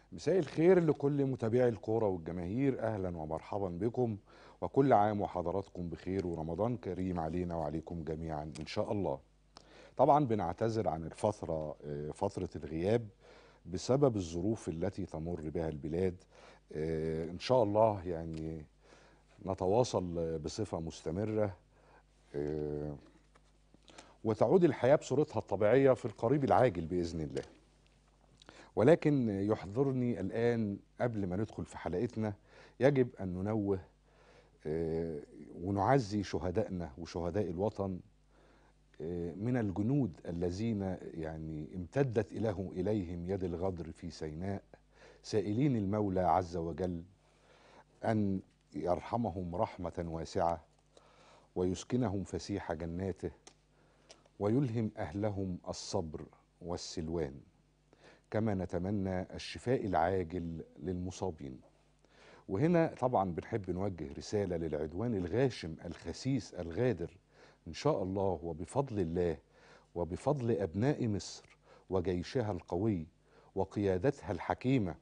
مساء الخير لكل متابعي الكورة والجماهير أهلا ومرحبا بكم وكل عام وحضراتكم بخير ورمضان كريم علينا وعليكم جميعا إن شاء الله طبعا بنعتذر عن الفترة آه، فترة الغياب بسبب الظروف التي تمر بها البلاد آه، إن شاء الله يعني نتواصل آه، بصفة مستمرة آه، وتعود الحياة بصورتها الطبيعية في القريب العاجل بإذن الله ولكن يحضرني الآن قبل ما ندخل في حلقتنا يجب أن ننوه آه، ونعزي شهدائنا وشهداء الوطن آه، من الجنود الذين يعني امتدت إله إليهم يد الغدر في سيناء سائلين المولى عز وجل أن يرحمهم رحمة واسعة ويسكنهم فسيح جناته ويلهم أهلهم الصبر والسلوان كما نتمنى الشفاء العاجل للمصابين وهنا طبعا بنحب نوجه رسالة للعدوان الغاشم الخسيس الغادر إن شاء الله وبفضل الله وبفضل أبناء مصر وجيشها القوي وقيادتها الحكيمة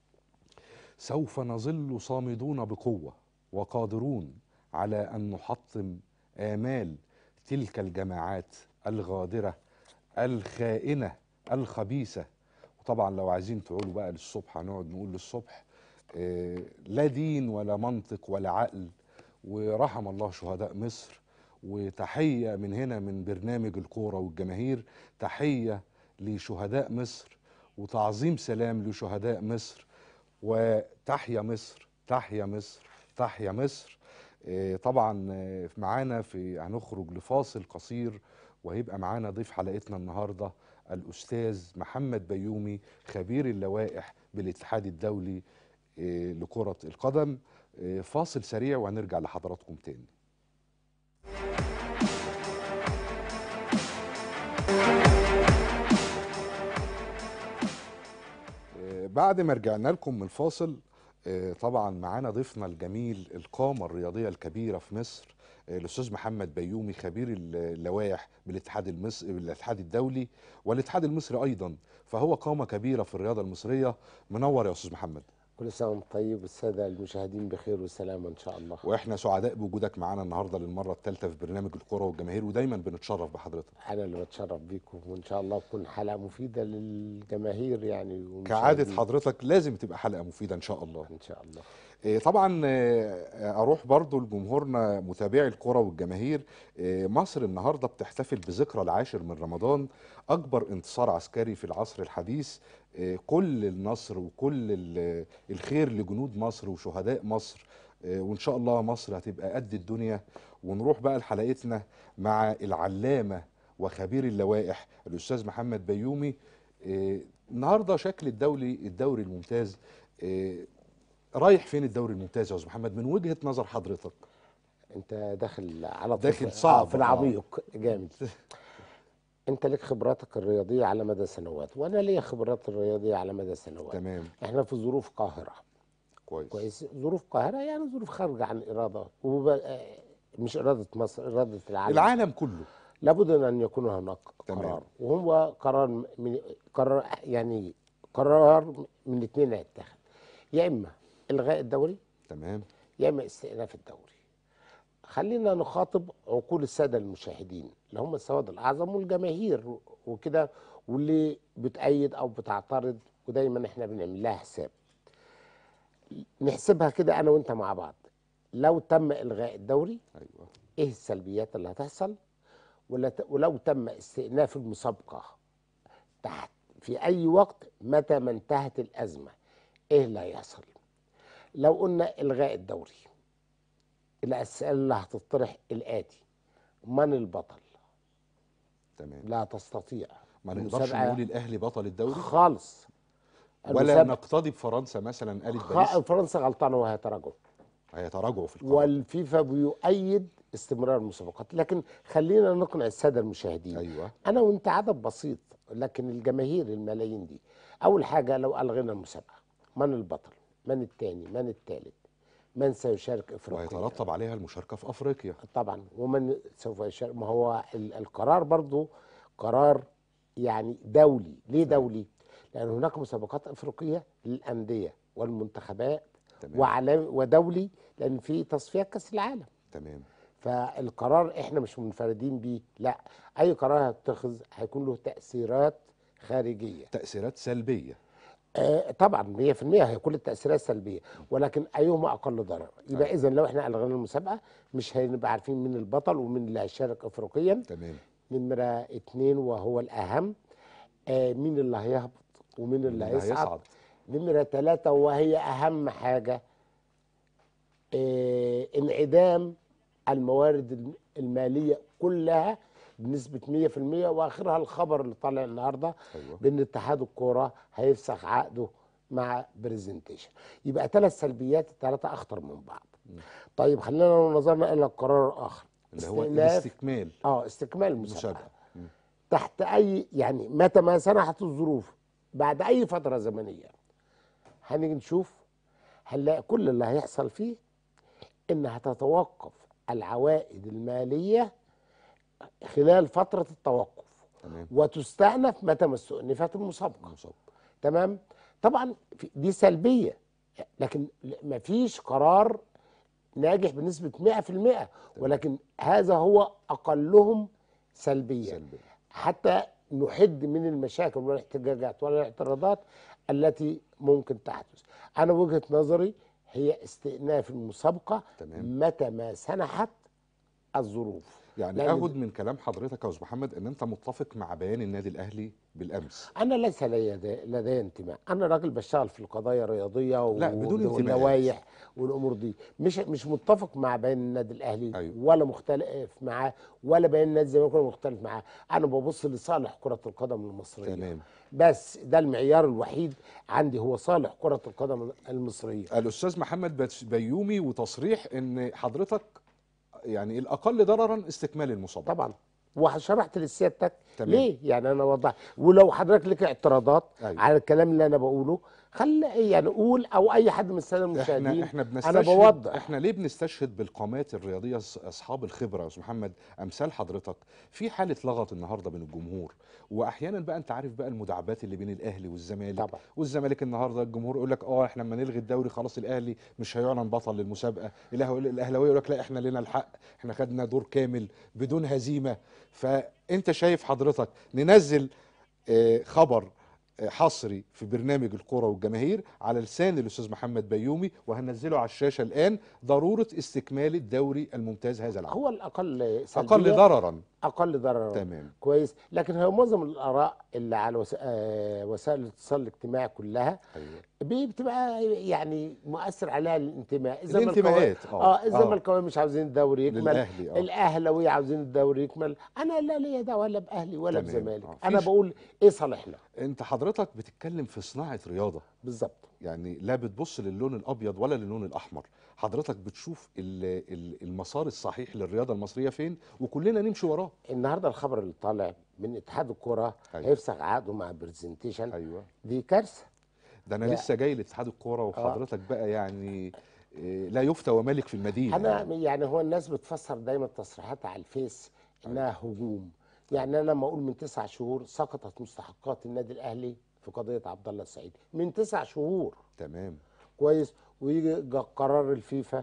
سوف نظل صامدون بقوة وقادرون على أن نحطم آمال تلك الجماعات الغادرة الخائنة الخبيثة وطبعا لو عايزين تقولوا بقى للصبح هنقعد نقول للصبح آه، لا دين ولا منطق ولا عقل ورحم الله شهداء مصر وتحية من هنا من برنامج الكورة والجماهير تحية لشهداء مصر وتعظيم سلام لشهداء مصر وتحيا مصر تحيا مصر تحيا مصر آه، طبعا آه، معانا في هنخرج لفاصل قصير وهيبقى معانا ضيف حلقتنا النهارده الاستاذ محمد بيومي خبير اللوائح بالاتحاد الدولي آه، لكرة القدم آه، فاصل سريع وهنرجع لحضراتكم تاني آه، بعد ما رجعنا لكم من الفاصل آه، طبعا معانا ضيفنا الجميل القامة الرياضية الكبيرة في مصر آه، الأستاذ محمد بيومي خبير اللوائح بالاتحاد المصري بالاتحاد الدولي والاتحاد المصري أيضا فهو قامة كبيرة في الرياضة المصرية منور يا أستاذ محمد كل سنة وانت طيب والسادة المشاهدين بخير وسلامة إن شاء الله واحنا سعداء بوجودك معانا النهارده للمره الثالثه في برنامج الكره والجماهير ودايما بنتشرف بحضرتك أنا اللي بتشرف بيكم وإن شاء الله تكون حلقة مفيدة للجماهير يعني كعاده والمشاهدين. حضرتك لازم تبقى حلقه مفيده ان شاء الله إن شاء الله إيه، طبعا آه، اروح برضو لجمهورنا متابعي الكره والجماهير إيه، مصر النهارده بتحتفل بذكرى العاشر من رمضان اكبر انتصار عسكري في العصر الحديث إيه، كل النصر وكل ال- الخير لجنود مصر وشهداء مصر إيه، وان شاء الله مصر هتبقى قد الدنيا ونروح بقى لحلقتنا مع العلامه وخبير اللوائح الاستاذ محمد بيومي إيه، النهارده شكل الدولي الدوري الممتاز إيه، رايح فين الدوري الممتاز يا استاذ محمد من وجهة نظر حضرتك أنت داخل على داخل طول- صعب، آه في العميق جامد أنت لك خبراتك الرياضية على مدى سنوات وأنا ليا خبرات الرياضية على مدى سنوات تمام إحنا في ظروف قاهرة كويس كويس ظروف قاهرة يعني ظروف خارجة عن إرادة وب... آه، مش إرادة مصر إرادة العالم العالم كله لابد ان يكون هناك تمام. قرار وهو قرار من قرار يعني قرار من الاثنين هيتاخد يا اما الغاء الدوري تمام يا اما استئناف الدوري خلينا نخاطب عقول الساده المشاهدين اللي هم السواد الاعظم والجماهير وكده واللي بتأيد او بتعترض ودايما احنا بنعمل لها حساب نحسبها كده انا وانت مع بعض لو تم الغاء الدوري ايوه ايه السلبيات اللي هتحصل ولا ت- ولو تم استئناف المسابقه تحت في اي وقت متى ما انتهت الازمه ايه اللي هيحصل لو قلنا الغاء الدوري الاسئله اللي هتطرح الاتي من البطل تمام لا تستطيع ما نقدرش المسابقة- نقول الاهلي بطل الدوري خالص ولا المسابقة- نقتضي بفرنسا مثلا قالت خ- باريس فرنسا غلطانه وهي تراجع هيتراجعوا في القرار والفيفا بيؤيد استمرار المسابقات لكن خلينا نقنع الساده المشاهدين ايوه انا وانت عدد بسيط لكن الجماهير الملايين دي اول حاجه لو الغينا المسابقه من البطل من الثاني من الثالث من سيشارك افريقيا وهيترتب عليها المشاركه في افريقيا طبعا ومن سوف يشارك ما هو ال- القرار برضو قرار يعني دولي ليه دولي لان هناك مسابقات افريقيه للانديه والمنتخبات تمام وعالمي ودولي لان في تصفيات كاس العالم تمام فالقرار احنا مش منفردين بيه لا اي قرار هيتخذ هيكون له تاثيرات خارجيه تاثيرات سلبيه آه طبعا 100% هيكون التاثيرات سلبيه ولكن ايهما اقل ضرر يبقى اذا لو احنا الغينا المسابقه مش هنبقى عارفين مين البطل ومين اللي هيشارك افريقيا تمام نمره اتنين وهو الاهم آه مين اللي هيهبط ومين اللي اللي هيصعد هيصعد. نمره ثلاثه وهي اهم حاجه آه انعدام الموارد الم- الماليه كلها بنسبه 100% واخرها الخبر اللي طالع النهارده ايوه بان اتحاد الكوره هيفسخ عقده مع برزنتيشن يبقى ثلاث سلبيات الثلاثه اخطر من بعض طيب خلينا لو نظرنا الى القرار الاخر اللي هو استئناف الاستكمال اه استكمال المسابقه المسابقه مم. تحت اي يعني متى ما سنحت الظروف بعد اي فتره زمنيه هنيجي نشوف هنلاقي كل اللي هيحصل فيه ان هتتوقف العوائد الماليه خلال فتره التوقف تمام وتستأنف متى ما استؤنفت المسابقه مصاب تمام طبعا في- دي سلبيه لكن ما فيش قرار ناجح بنسبه 100% ولكن هذا هو اقلهم سلبيه سلبيه حتى نحد من المشاكل والاحتجاجات والاعتراضات التي ممكن تحدث انا وجهه نظري هي استئناف المسابقه تمام. متى ما سنحت الظروف يعني لأن- اخد من كلام حضرتك يا استاذ محمد ان انت متفق مع بيان النادي الاهلي بالامس انا ليس لي لدي انتماء انا راجل بشتغل في القضايا الرياضيه لا، بدون انتماءات. والنوايح والامور دي مش مش متفق مع بيان النادي الاهلي أيوة. ولا مختلف معاه ولا بيان النادي الزمالك ولا مختلف معاه انا ببص لصالح كره القدم المصريه تمام بس ده المعيار الوحيد عندي هو صالح كره القدم المصريه الاستاذ محمد بت- بيومي وتصريح ان حضرتك يعني الاقل ضررا استكمال المسابقه طبعا وشرحت لسيادتك تمام. ليه يعني انا وضح ولو حضرتك لك اعتراضات أيوة. على الكلام اللي انا بقوله خل يعني قول او اي حد من الساده المشاهدين احنا احنا انا بنستشهد بوضح احنا ليه بنستشهد بالقامات الرياضيه أص- اصحاب الخبره يا استاذ محمد امثال حضرتك في حاله لغط النهارده بين الجمهور واحيانا بقى انت عارف بقى المداعبات اللي بين الاهلي والزمالك طبعا. والزمالك النهارده الجمهور يقول لك اه احنا لما نلغي الدوري خلاص الاهلي مش هيعلن بطل للمسابقه الأهو- الاهلاويه يقول لك لا احنا لنا الحق احنا خدنا دور كامل بدون هزيمه فانت شايف حضرتك ننزل آه، خبر آه، حصري في برنامج الكرة والجماهير على لسان الأستاذ محمد بيومي وهنزله على الشاشة الآن ضرورة استكمال الدوري الممتاز هذا العام هو الاقل سلبية أقل ضررا اقل ضررا تمام كويس لكن هو معظم الاراء اللي على وس... آه وسائل الاتصال الاجتماعي كلها أيوة. بي- بتبقى يعني مؤثر عليها الانتماء الانتماءات، اه آه، اه الزملكاويه مش عاوزين الدوري يكمل للأهلي اه الاهلاويه عاوزين الدوري يكمل انا لا ليا دعوه ولا باهلي ولا تمام، بزمالك آه. انا فيش- بقول ايه صالحنا أنت حضرتك بتتكلم في صناعة رياضة بالظبط يعني لا بتبص للون الأبيض ولا للون الأحمر حضرتك بتشوف ال- ال- المسار الصحيح للرياضة المصرية فين وكلنا نمشي وراه النهارده الخبر اللي طالع من اتحاد الكره أيوة. هيفسخ عقده مع برزنتيشن أيوه دي كارثه ده انا لا. لسه جاي لاتحاد الكوره وحضرتك بقى يعني إيه، لا يفتى ومالك في المدينه انا يعني. يعني هو الناس بتفسر دايما تصريحات على الفيس انها هجوم يعني انا لما اقول من تسع شهور سقطت مستحقات النادي الاهلي في قضيه عبد الله السعيد من تسع شهور تمام كويس ويجي جا قرار الفيفا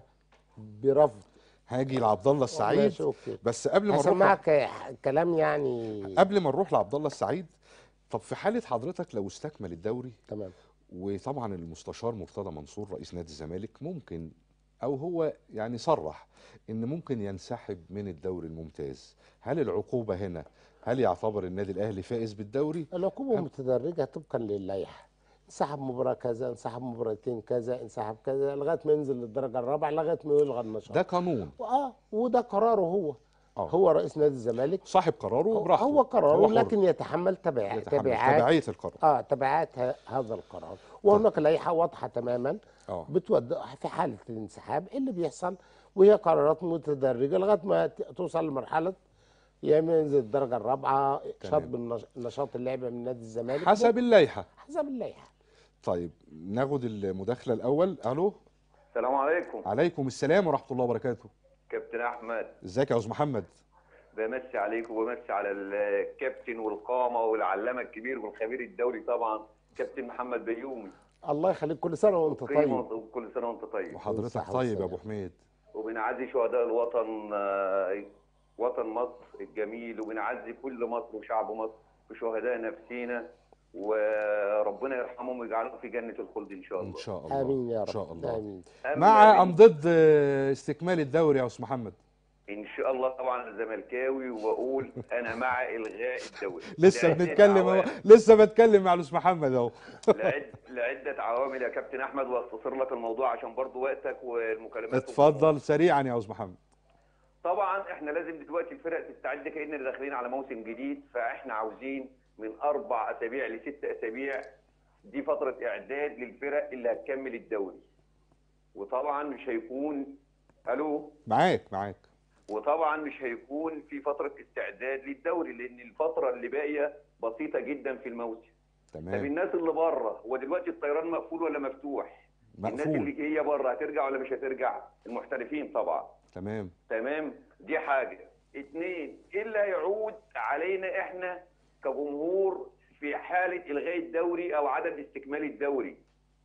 برفض هاجي لعبد الله السعيد ماشي، أوكي. بس قبل ما نروح هسمعك كلام يعني قبل ما نروح لعبد الله السعيد طب في حاله حضرتك لو استكمل الدوري تمام وطبعا المستشار مرتضى منصور رئيس نادي الزمالك ممكن او هو يعني صرح ان ممكن ينسحب من الدوري الممتاز هل العقوبه هنا هل يعتبر النادي الاهلي فائز بالدوري العقوبه متدرجه طبقا للائحه انسحب مباراه كذا انسحب مباراتين كذا انسحب كذا لغايه ما ينزل للدرجه الرابعه لغايه ما يلغى النشاط ده قانون اه وده قراره هو آه. هو رئيس نادي الزمالك صاحب قراره هو- براحته هو قراره حر. لكن يتحمل تبع يتحمل تبعات تبعيه القرار اه تبعات ه- هذا القرار وهناك لائحه واضحه تماما اه بتوضح في حاله الانسحاب إيه اللي بيحصل وهي قرارات متدرجه لغايه ما ت- توصل لمرحله يا اما ينزل الدرجه الرابعه شطب النش- نشاط اللعبه من نادي الزمالك حسب اللائحه حسب اللائحه طيب ناخد المداخله الاول الو السلام عليكم عليكم السلام ورحمه الله وبركاته كابتن احمد ازيك يا استاذ محمد بمسي عليك وبمسي على الكابتن والقامه والعلامه الكبير والخبير الدولي طبعا كابتن محمد بيومي الله يخليك كل سنه وانت قيمة طيب وكل سنه وانت طيب وحضرتك والصحة طيب يا والسلامة. ابو حميد وبنعزي شهداء الوطن آه، وطن مصر الجميل وبنعزي كل مصر وشعب مصر في شهداء نفسينا وربنا يرحمهم ويجعلهم في جنه الخلد ان شاء الله ان شاء الله امين يا رب ان شاء الله امين آمين مع آمين. ام ضد آه، استكمال الدوري يا استاذ محمد ان شاء الله طبعا أنا زملكاوي واقول انا مع الغاء الدوري لسه لعدة بنتكلم اهو عوامل. لسه بتكلم مع الاستاذ محمد اهو لعد... لعده عوامل يا كابتن احمد واختصر لك الموضوع عشان برضو وقتك والمكالمات اتفضل سريعا يا استاذ محمد طبعا احنا لازم دلوقتي الفرق تستعد كاننا داخلين على موسم جديد فاحنا عاوزين من اربع اسابيع لست اسابيع دي فتره اعداد للفرق اللي هتكمل الدوري وطبعا مش هيكون الو معاك معاك وطبعا مش هيكون في فتره استعداد للدوري لان الفتره اللي باقيه بسيطه جدا في الموسم طب تمام الناس اللي بره هو دلوقتي الطيران مقفول ولا مفتوح الناس مقفول اللي هي بره هترجع ولا مش هترجع المحترفين طبعا تمام تمام دي حاجة اتنين ايه اللي هيعود علينا احنا كجمهور في حالة الغاء الدوري او عدم استكمال الدوري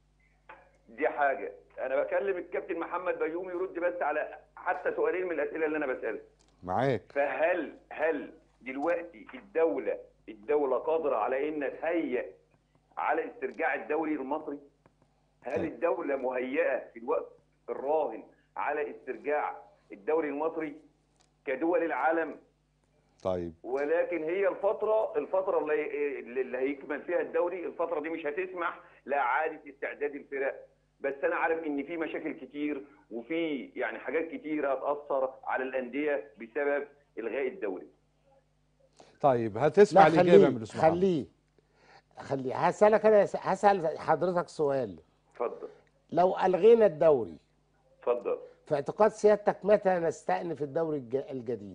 دي حاجة انا بكلم الكابتن محمد بيومي يرد بس على حتى سؤالين من الاسئلة اللي انا بسألها معاك فهل هل دلوقتي الدولة الدولة قادرة على ان تهيئ على استرجاع الدوري المصري؟ هل طيب. الدولة مهيئة في الوقت الراهن على استرجاع الدوري المصري كدول العالم طيب ولكن هي الفترة الفترة اللي, اللي هيكمل فيها الدوري الفترة دي مش هتسمح لإعادة استعداد الفرق بس أنا عارف إن في مشاكل كتير وفي يعني حاجات كتير هتأثر على الأندية بسبب إلغاء الدوري طيب هتسمع لا الاجابه من خليه الاستاذ محمد خليه خليه هسألك انا هسأل حضرتك سؤال اتفضل لو الغينا الدوري اتفضل في اعتقاد سيادتك متى نستأنف الدوري الج- الجديد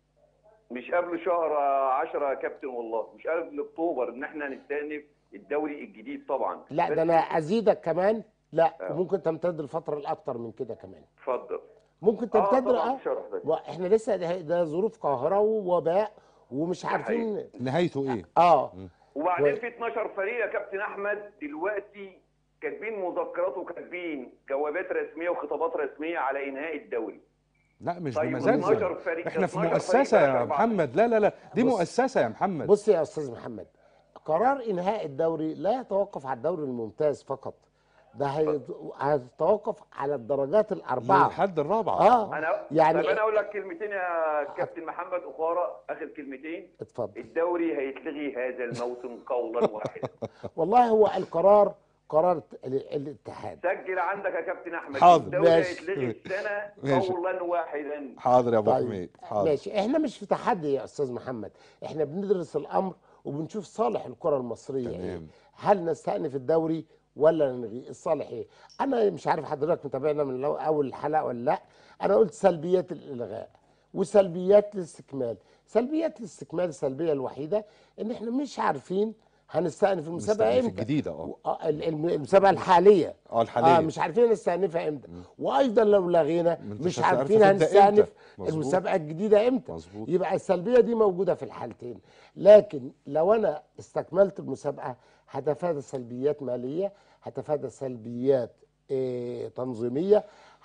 مش قبل شهر 10 يا كابتن والله مش قبل اكتوبر ان احنا هنستأنف الدوري الجديد طبعا لا بس ده انا ازيدك كمان لا آه. وممكن تمتد الفتره الاكتر من كده كمان اتفضل ممكن اه تمتد طبعا اه شرح ده واحنا لسه ده, ده ظروف قاهره ووباء ومش عارفين نهايته ايه اه وبعدين و- في 12 فريق يا كابتن احمد دلوقتي كاتبين مذكرات وكاتبين جوابات رسميه وخطابات رسميه على انهاء الدوري لا مش طيب، بمزاجنا 12 فريق- احنا في 12 مؤسسه فريق يا بقى محمد لا لا لا دي بص. مؤسسه يا محمد بص يا استاذ محمد قرار انهاء الدوري لا يتوقف على الدوري الممتاز فقط ده هيت- هيتوقف على الدرجات الاربعه للحد الرابعه اه انا يعني طب انا اقول لك كلمتين يا كابتن محمد اخاره اخر كلمتين اتفضل الدوري هيتلغي هذا الموسم قولا واحدا والله هو القرار قرار ال- الاتحاد سجل عندك يا كابتن احمد حاضر. الدوري ماشي. هيتلغي السنه ماشي. قولا واحدا حاضر يا ابو طيب حميد حاضر ماشي احنا مش في تحدي يا استاذ محمد احنا بندرس الامر وبنشوف صالح الكره المصريه ايه تمام. هل نستأنف الدوري ولا نلغيه الصالح ايه انا مش عارف حضرتك متابعنا من لو- اول الحلقه ولا لا انا قلت سلبيات الالغاء وسلبيات الاستكمال سلبيات الاستكمال السلبيه الوحيده ان احنا مش عارفين هنستأنف المسابقه نستأنف امتى الجديده اه آه، ال- الم- المسابقه الحاليه اه الحاليه اه مش عارفين نستأنفها امتى وايضا لو لغينا ما انتش مش عارف عارفين هتبدأ هنستأنف امتى. مظبوط. المسابقه الجديده امتى مظبوط. يبقى السلبيه دي موجوده في الحالتين لكن لو انا استكملت المسابقه هتفادى سلبيات ماليه هتفادى سلبيات إيه تنظيميه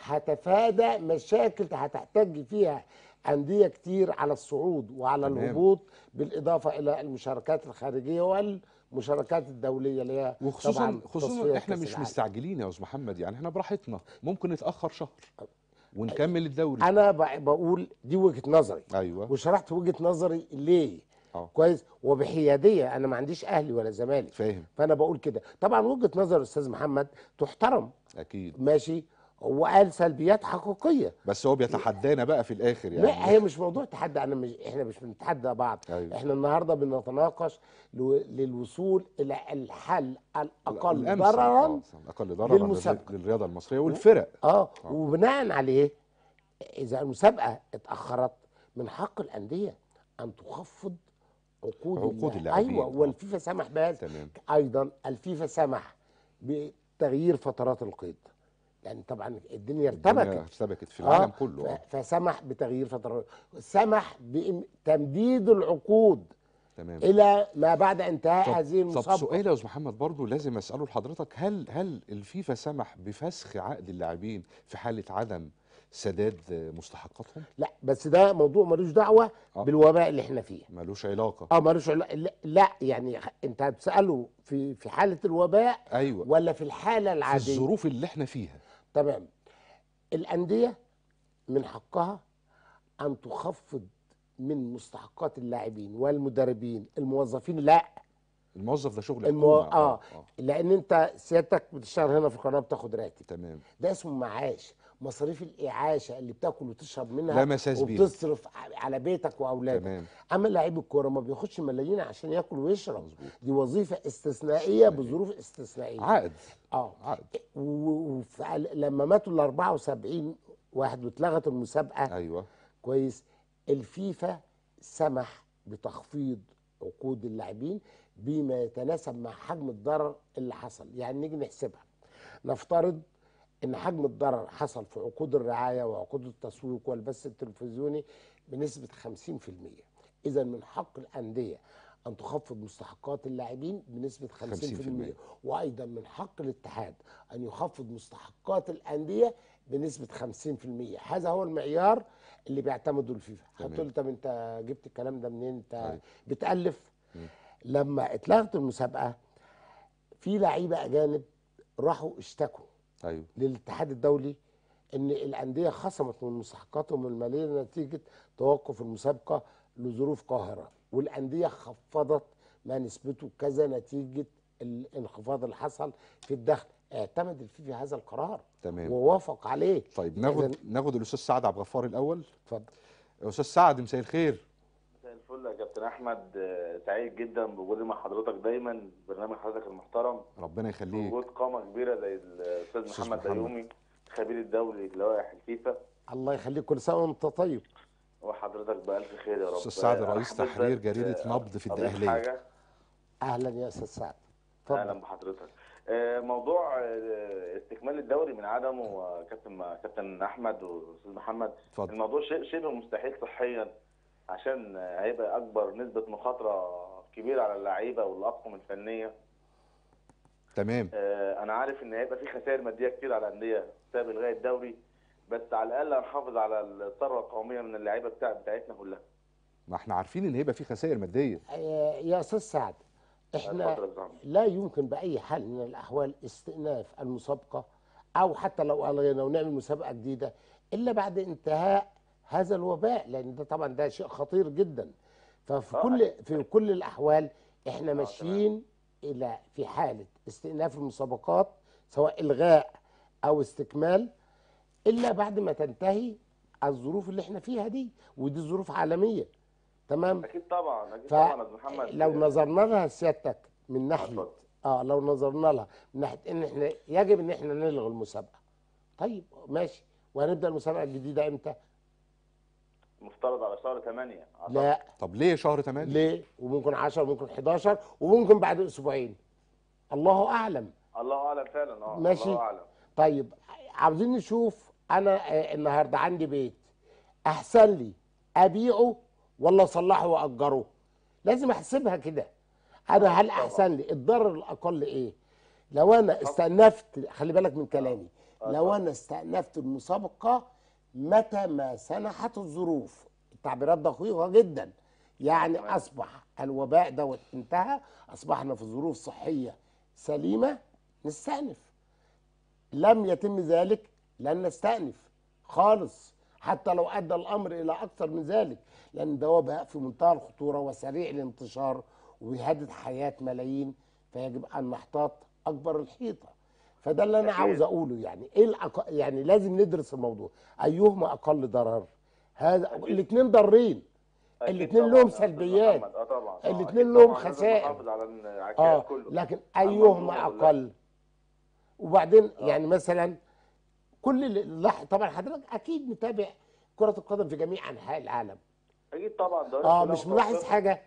هتفادى مشاكل هتحتاج فيها انديه كتير على الصعود وعلى تمام. الهبوط بالاضافه الى المشاركات الخارجيه والمشاركات الدوليه اللي هي وخصوصا طبعاً خصوصا تصفية احنا كأس مش العالم. مستعجلين يا استاذ محمد يعني احنا براحتنا ممكن نتاخر شهر ونكمل الدوري انا ب- بقول دي وجهه نظري ايوه وشرحت وجهه نظري ليه اه كويس وبحياديه انا ما عنديش اهلي ولا زمالك فاهم فانا بقول كده طبعا وجهه نظر الاستاذ محمد تحترم اكيد ماشي هو قال سلبيات حقيقيه بس هو بيتحدانا بقى في الاخر يعني لا هي مش موضوع تحدي انا مش احنا مش بنتحدى بعض أيوة. احنا النهارده بنتناقش لو- للوصول الى الحل الاقل الأمثل. ضررا آه، اقل ضررا للمسابقة. لل- للرياضه المصريه والفرق اه وبناء عليه اذا المسابقه اتاخرت من حق الانديه ان تخفض عقود عقود اللاعب. اللاعبين. ايوه آه. والفيفا سمح بهذا تمام ايضا الفيفا سمح بتغيير فترات القيد لان طبعا الدنيا الدنيا ارتبكت ارتبكت في العالم آه، كله ف- آه. فسمح بتغيير فترات سمح بتمديد العقود تمام الى ما بعد انتهاء هذه طب المسابقه سؤال يا استاذ محمد برضو لازم اساله لحضرتك هل هل الفيفا سمح بفسخ عقد اللاعبين في حاله عدم سداد مستحقاتهم لا بس ده موضوع ملوش دعوه آه. بالوباء اللي احنا فيه ملوش علاقه اه ملوش علا- لا, لا يعني انت هتساله في في حاله الوباء ايوه ولا في الحاله في العاديه الظروف اللي احنا فيها تمام الانديه من حقها ان تخفض من مستحقات اللاعبين والمدربين الموظفين لا الموظف ده شغل المو... حكومة. اه لان انت سيادتك بتشتغل هنا في القناه بتاخد راتب تمام ده اسمه معاش مصاريف الاعاشه اللي بتاكل وتشرب منها لا مساس بيها. وبتصرف ع- على بيتك واولادك تمام اما لعيب الكوره ما بياخدش ملايين عشان ياكل ويشرب مظبوط. دي وظيفه استثنائيه بظروف استثنائيه عقد اه عقد و- وفعل- لما ماتوا ال 74 واحد واتلغت المسابقه ايوه كويس الفيفا سمح بتخفيض عقود اللاعبين بما يتناسب مع حجم الضرر اللي حصل يعني نيجي نحسبها نفترض ان حجم الضرر حصل في عقود الرعايه وعقود التسويق والبث التلفزيوني بنسبه 50% اذا من حق الانديه ان تخفض مستحقات اللاعبين بنسبه 50%, 50%. وايضا من حق الاتحاد ان يخفض مستحقات الانديه بنسبه 50% هذا هو المعيار اللي بيعتمده الفيفا تمام. هتقول طب انت جبت الكلام ده منين انت أيوة. بتالف لما اتلغت المسابقه في لعيبه اجانب راحوا اشتكوا ايوه للاتحاد الدولي ان الانديه خصمت من مستحقاتهم الماليه نتيجه توقف المسابقه لظروف قاهره والانديه خفضت ما نسبته كذا نتيجه الانخفاض اللي حصل في الدخل اعتمد الفيفا هذا القرار تمام ووافق عليه طيب ناخد إذن- ناخد الاستاذ سعد عبد الغفار الاول اتفضل يا استاذ سعد مساء الخير مساء الفل يا كابتن احمد آه، سعيد جدا بوجودي مع حضرتك دايما برنامج حضرتك المحترم ربنا يخليك وجود قامه كبيره زي الاستاذ أستاذ محمد محمد. بيومي الخبير الدولي لوائح الفيفا الله يخليك كل سنه وانت طيب وحضرتك بألف خير يا رب أستاذ سعد آه، رئيس حبيت تحرير بس، جريدة آه، نبض في أضيف الدقهلية. حاجه اهلا يا استاذ سعد اهلا اتفضل بحضرتك آه، موضوع آه، استكمال الدوري من عدمه آه، كابتن كابتن احمد واستاذ محمد اتفضل الموضوع شيء شبه مستحيل صحيا عشان آه، هيبقى اكبر نسبه مخاطره كبيره على اللعيبه والاطقم الفنيه تمام آه، انا عارف ان هيبقى في خسائر ماديه كتير على الانديه بسبب الغاء الدوري بس على الاقل هنحافظ على الثروه القوميه من اللعيبه بتاع بتاعتنا كلها ما احنا عارفين ان هيبقى في خسائر ماديه آه، يا استاذ سعد احنا اتفضل يا أستاذ محمد. لا يمكن باي حال من الاحوال استئناف المسابقه او حتى لو الغينا ونعمل مسابقه جديده الا بعد انتهاء هذا الوباء لان ده طبعا ده شيء خطير جدا ففي آه، كل في كل الاحوال احنا تمام. ماشيين الى في حاله استئناف المسابقات سواء الغاء او استكمال الا بعد ما تنتهي الظروف اللي احنا فيها دي ودي ظروف عالميه تمام اكيد طبعا اكيد طبعا يا أستاذ محمد فلو نظرنا لها سيادتك من ناحيه اتفضل. اه لو نظرنا لها من ناحيه ان احنا يجب ان احنا نلغي المسابقه طيب ماشي وهنبدا المسابقه الجديده امتى؟ مفترض على شهر 8 لا طب ليه شهر 8 ليه؟ وممكن 10 وممكن 11 وممكن بعد اسبوعين الله اعلم الله اعلم فعلا اه ماشي. الله اعلم طيب عاوزين نشوف انا آه، النهارده عندي بيت احسن لي ابيعه ولا اصلحه واجره لازم احسبها كده انا هل احسن لي الضرر الاقل ايه لو انا استأنفت خلي بالك من كلامي لو انا استأنفت المسابقه متى ما سنحت الظروف التعبيرات دقيقه جدا يعني اصبح الوباء دوت انتهى اصبحنا في ظروف صحيه سليمه نستأنف لم يتم ذلك لن نستأنف خالص حتى لو أدى الأمر إلى أكثر من ذلك لأن ده وباء في منتهى الخطورة وسريع الانتشار وبيهدد حياة ملايين فيجب أن نحتاط أكبر الحيطة فده اللي أنا أكيد. عاوز أقوله يعني إيه الأق... يعني لازم ندرس الموضوع أيهما أقل ضرر هذا الاثنين ضارين أكيد الاتنين طبعاً لهم يا أستاذ سلبيات. محمد. اه طبعا آه، الاتنين أكيد لهم طبعاً لازم خسائر. نحافظ على العكاز اه كله لكن على ايهما المنظومة كلها. اقل وبعدين يعني مثلا كل اللي لح- طبعا حضرتك اكيد متابع كرة القدم في جميع انحاء العالم اكيد طبعا دوري اه كلها مش ملاحظ متوسطة. حاجة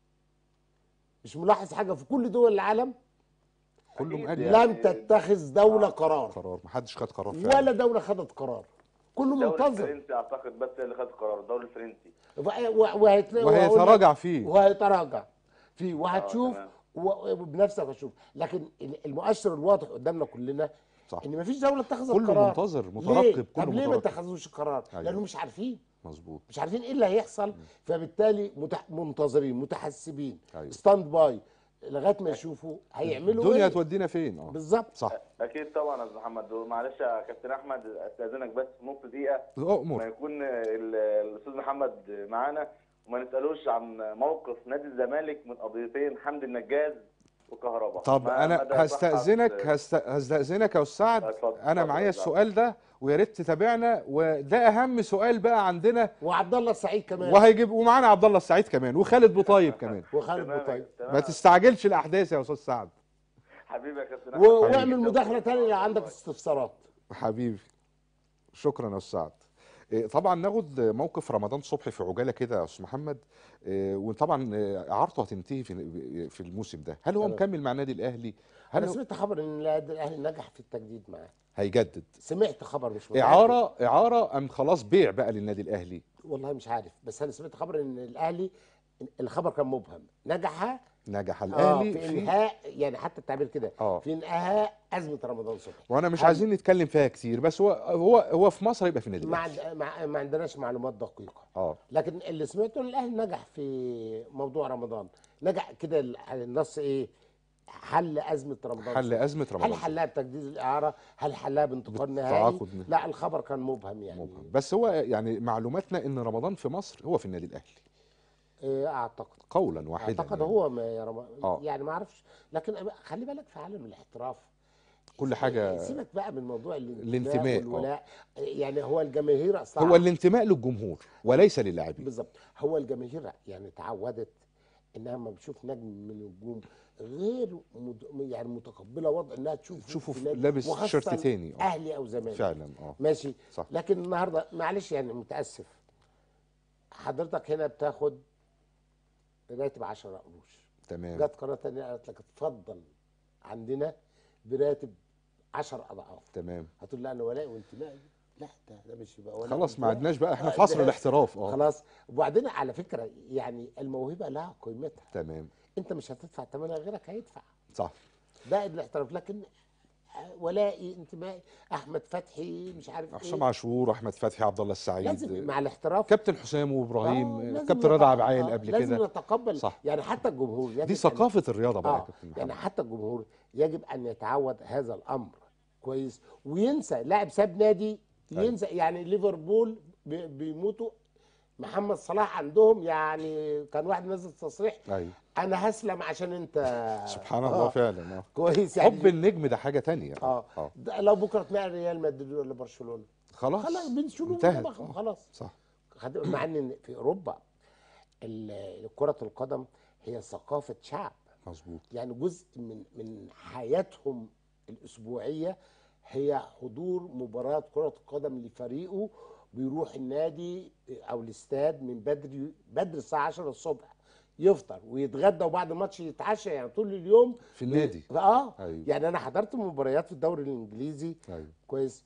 مش ملاحظ حاجة في كل دول العالم كله أكيد مقلق يعني لم تتخذ دولة آه. قرار قرار محدش خد قرار فعلا ولا دولة خدت قرار كله الدوري منتظر الفرنسي اعتقد بس اللي خد قرار الدوري الفرنسي و- و- وهيتلا- وهقول لك- وهيتراجع فيه وهيتراجع فيه وهتشوف تمام. و- وبنفسك هتشوف لكن ال- المؤشر الواضح قدامنا كلنا صح ان مفيش دوله اتخذت كله قرار منتظر ليه؟ مترقب كله طب ليه ما مترقب اتخذوش القرار؟ أيوة. لانه مش عارفين مظبوط مش عارفين ايه اللي هيحصل فبالتالي متح... منتظرين متحسبين أيوة. ستاند باي لغايه ما يشوفوا هيعملوا الدنيا ايه هتودينا فين اه بالظبط صح اكيد طبعا يا استاذ محمد معلش يا كابتن احمد استاذنك بس نص دقيقه ما اؤمر يكون ال- الاستاذ محمد معانا وما نسالوش عن موقف نادي الزمالك من قضيتين حمد النجاز وكهرباء طب ما انا مدى هستأذنك صحة- هست... هستأذنك يا استاذ سعد اتفضل، انا اتفضل معايا يا سعد. السؤال ده ويا ريت تتابعنا وده اهم سؤال بقى عندنا وعبد الله السعيد كمان وهيجيب ومعانا عبد الله السعيد كمان وخالد بوطيب كمان وخالد تمام بوطيب تمام. ما تستعجلش الاحداث يا استاذ سعد حبيبي يا كابتن و- أحمد. واعمل مداخله تانية لو عندك استفسارات حبيبي شكرا يا استاذ سعد إيه، طبعا ناخد موقف رمضان صبحي في عجاله كده يا استاذ محمد إيه، وطبعا إيه، اعارته هتنتهي في في الموسم ده هل هو تمام. مكمل مع النادي الاهلي هل انا هو سمعت خبر ان النادي الاهلي نجح في التجديد معاه هيجدد سمعت خبر مش متأكد. اعاره اعاره ام خلاص بيع بقى للنادي الاهلي والله مش عارف بس انا سمعت خبر ان الاهلي الخبر كان مبهم نجح نجح آه الاهلي في في انهاء يعني حتى التعبير كده اه في انهاء ازمه رمضان صبحي وانا مش هل- عايزين نتكلم فيها كتير بس هو هو هو في مصر يبقى في النادي ما, الاهلي عند... ما... ما عندناش معلومات دقيقه اه لكن اللي سمعته ان الاهلي نجح في موضوع رمضان نجح كده ال- النص ايه حل ازمه رمضان حل صبحي. ازمه هل رمضان حلها بتجديد الاعاره هل حلها بانتقال نهائي بالتعاقد. لا الخبر كان مبهم يعني مبهم. بس هو يعني معلوماتنا ان رمضان في مصر هو في النادي الاهلي إيه اعتقد قولا واحدا اعتقد يعني. هو ما يا رم... آه. يعني ما اعرفش لكن أبقى- خلي بالك في عالم الاحتراف كل حاجه سيبك بقى من موضوع الانتماء الانتماء، آه. والولاء يعني هو الجماهير اصلا هو الانتماء للجمهور وليس للاعبين بالظبط هو الجماهير يعني تعودت انها لما بتشوف نجم من النجوم غير مد... يعني متقبله وضع انها تشوف تشوفه في في- نادي، لابس وخاصة شيرت تاني اه اهلي او زمالك فعلا اه ماشي صح لكن النهارده معلش يعني متاسف حضرتك هنا بتاخد راتب 10 قروش تمام جت قناه تانيه قالت لك اتفضل عندنا براتب 10 اضعاف تمام هتقول لا انا ولائي وانتمائي لا ده ده مش يبقى ولاء خلاص ما وانتماء. عدناش بقى احنا آه، في عصر ده- الاحتراف اه خلاص وبعدين على فكره يعني الموهبه لها قيمتها تمام انت مش هتدفع ثمنها غيرك هيدفع صح ده الاحتراف لكن ولائي انتمائي احمد فتحي مش عارف حسام ايه عاشور احمد فتحي عبد الله السعيد لازم مع الاحتراف كابتن حسام آه، وابراهيم لازم كابتن رضا نتق- عبعال آه، قبل لازم كده نتقبل صح. يعني حتى الجمهور يجب دي أن- ثقافه الرياضه بقى يا اه كابتن يعني محمد حتى الجمهور يجب ان يتعود هذا الامر كويس وينسى لاعب ساب نادي أيوة. ينسى يعني ليفربول بي- بيموتوا محمد صلاح عندهم يعني كان واحد نزل تصريح ايوه انا هسلم عشان انت سبحان آه، الله فعلا اه كويس يعني حب النجم ده حاجه تانية اه اه ده لو بكره تلاقي ريال مدريد ولا برشلونه خلاص خلاص بنشيلوا انتهت منهم آه، خلاص صح خد- مع ان في اوروبا ال- كره القدم هي ثقافه شعب مظبوط يعني جزء من من حياتهم الاسبوعيه هي حضور مباراه كره قدم لفريقه بيروح النادي او الاستاد من بدري بدري الساعه 10 الصبح يفطر ويتغدى وبعد الماتش يتعشى يعني طول اليوم في النادي اه ايوه يعني انا حضرت مباريات في الدوري الانجليزي ايوه كويس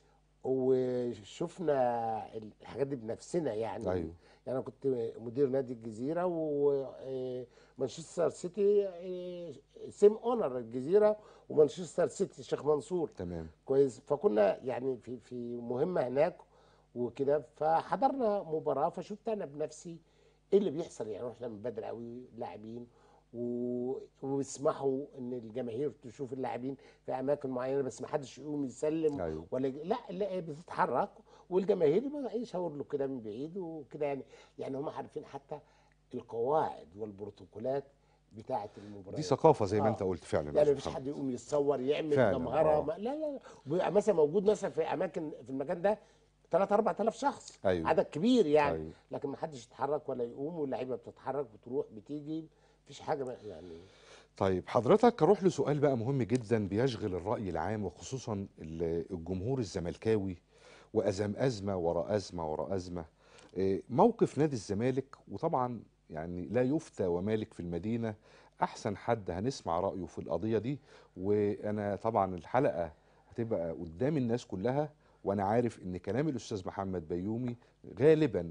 وشفنا الحاجات دي بنفسنا يعني ايوه يعني انا كنت مدير نادي الجزيره ومانشستر سيتي آه، سيم اونر الجزيره ومانشستر سيتي الشيخ منصور تمام كويس فكنا يعني في في مهمه هناك وكده فحضرنا مباراه فشفت انا بنفسي ايه اللي بيحصل يعني احنا من بدري قوي لاعبين و- ويسمحوا ان الجماهير تشوف اللاعبين في اماكن معينه بس ما حدش يقوم يسلم ايوه ولا لا لا بتتحرك والجماهير يبقى يشاور له كده من بعيد وكده يعني يعني هم عارفين حتى القواعد والبروتوكولات بتاعه المباراه دي ثقافه زي ما آه. انت قلت فعلا يا يعني أستاذ مفيش محمد. حد يقوم يتصور يعمل فعلاً، جمهره آه. ما- لا لا لا بيبقى مثلا موجود مثلا في اماكن في المكان ده 3 4000 شخص ايوه عدد كبير يعني ايوه لكن ما حدش يتحرك ولا يقوم واللعيبه بتتحرك بتروح بتيجي مفيش حاجه ما- يعني طيب حضرتك اروح لسؤال بقى مهم جدا بيشغل الرأي العام وخصوصا ال- الجمهور الزملكاوي وأزم أزمة وراء أزمة وراء أزمة إيه، موقف نادي الزمالك وطبعا يعني لا يفتى ومالك في المدينة أحسن حد هنسمع رأيه في القضية دي وأنا طبعا الحلقة هتبقى قدام الناس كلها وأنا عارف إن كلام الأستاذ محمد بيومي غالبا